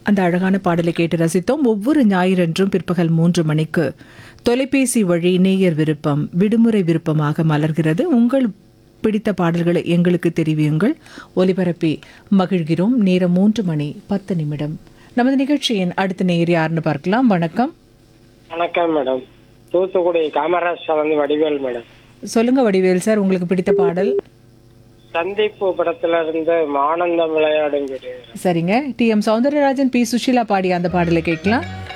அந்த அழகான பாடலை கேட்டு ரசித்தோம் ஒவ்வொரு ஞாயிறன்றும் பிற்பகல் மூன்று மணிக்கு தொலைபேசி வழி நேயர் விருப்பம் விடுமுறை விருப்பமாக மலர்கிறது உங்கள் பிடித்த பாடல்களை எங்களுக்கு தெரிவியுங்கள் ஒலிபரப்பி மகிழ்கிறோம் நேரம் மூன்று மணி பத்து நிமிடம் நமது நிகழ்ச்சியின் அடுத்த நேயர் யாருன்னு பார்க்கலாம் வணக்கம் வணக்கம் மேடம் தூத்துக்குடி காமராஜ் வந்து வடிவேல் மேடம் சொல்லுங்க வடிவேல் சார் உங்களுக்கு பிடித்த பாடல் சந்திப்பு படத்துல இருந்து ஆனந்தம் விளையாடும் சரிங்க T M Soundararajan P Susheela பாடிய அந்த பாடலை கேட்கலாம்